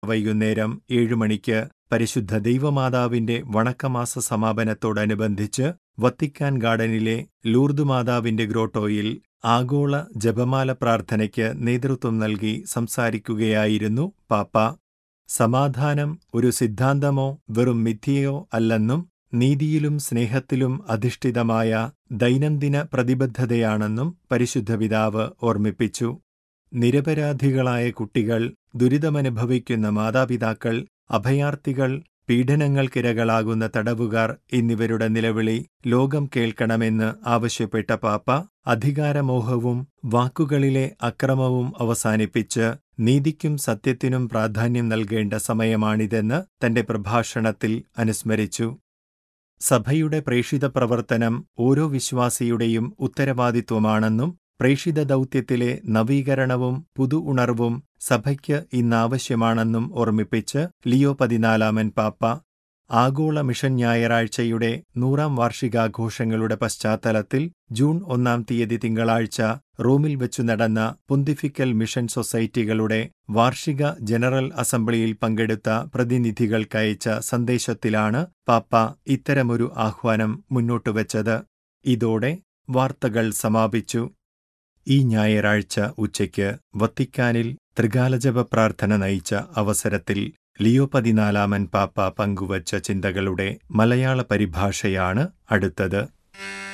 വൈകുന്നേരം ഏഴു മണിക്ക് പരിശുദ്ധ ദൈവമാതാവിന്റെ വണക്കമാസ സമാപനത്തോടനുബന്ധിച്ച് വത്തിക്കാൻ ഗാർഡനിലെ ലൂർദ് മാതാവിന്റെ ഗ്രോട്ടോയിൽ ആഗോള ജപമാല പ്രാർത്ഥനയ്ക്ക് നേതൃത്വം നൽകി സംസാരിക്കുകയായിരുന്നു പാപ്പ സമാധാനം ഒരു സിദ്ധാന്തമോ വെറും മിഥ്യയോ അല്ലെന്നും നീതിയിലും സ്നേഹത്തിലും അധിഷ്ഠിതമായ ദൈനംദിന പ്രതിബദ്ധതയാണെന്നും പരിശുദ്ധ പിതാവ് ഓർമ്മിപ്പിച്ചു നിരപരാധികളായ കുട്ടികൾ ദുരിതമനുഭവിക്കുന്ന മാതാപിതാക്കൾ അഭയാർത്ഥികൾ പീഡനങ്ങൾക്കിരകളാകുന്ന തടവുകാർ എന്നിവരുടെ നിലവിളി ലോകം കേൾക്കണമെന്ന് ആവശ്യപ്പെട്ട പാപ്പ അധികാരമോഹവും വാക്കുകളിലെ അക്രമവും അവസാനിപ്പിച്ച് നീതിക്കും സത്യത്തിനും പ്രാധാന്യം നൽകേണ്ട സമയമാണിതെന്ന് തന്റെ പ്രഭാഷണത്തിൽ അനുസ്മരിച്ചു സഭയുടെ പ്രേഷിത പ്രവർത്തനം ഓരോ വിശ്വാസിയുടെയും ഉത്തരവാദിത്വമാണെന്നും പ്രേഷിത ദൗത്യത്തിലെ നവീകരണവും പുതു ഉണർവും സഭയ്ക്ക് ഇന്നാവശ്യമാണെന്നും ഓർമ്മിപ്പിച്ച് ലിയോ പതിനാലാമൻ പാപ്പ ആഗോള മിഷൻ ഞായറാഴ്ചയുടെ നൂറാം വാർഷികാഘോഷങ്ങളുടെ പശ്ചാത്തലത്തിൽ ജൂൺ ഒന്നാം തീയതി തിങ്കളാഴ്ച റോമിൽ വെച്ചു നടന്ന പൊന്തിഫിക്കൽ മിഷൻ സൊസൈറ്റികളുടെ വാർഷിക ജനറൽ അസംബ്ലിയിൽ പങ്കെടുത്ത പ്രതിനിധികൾക്കയച്ച സന്ദേശത്തിലാണ് പാപ്പ ഇത്തരമൊരു ആഹ്വാനം മുന്നോട്ടുവച്ചത് ഇതോടെ വാർത്തകൾ സമാപിച്ചു ഈ ഞായറാഴ്ച ഉച്ചയ്ക്ക് വത്തിക്കാനിൽ ത്രികാലജപ പ്രാർത്ഥന നയിച്ച അവസരത്തിൽ ലിയോ പതിനാലാമൻ പാപ്പ പങ്കുവച്ച ചിന്തകളുടെ മലയാള പരിഭാഷയാണ് അടുത്തത്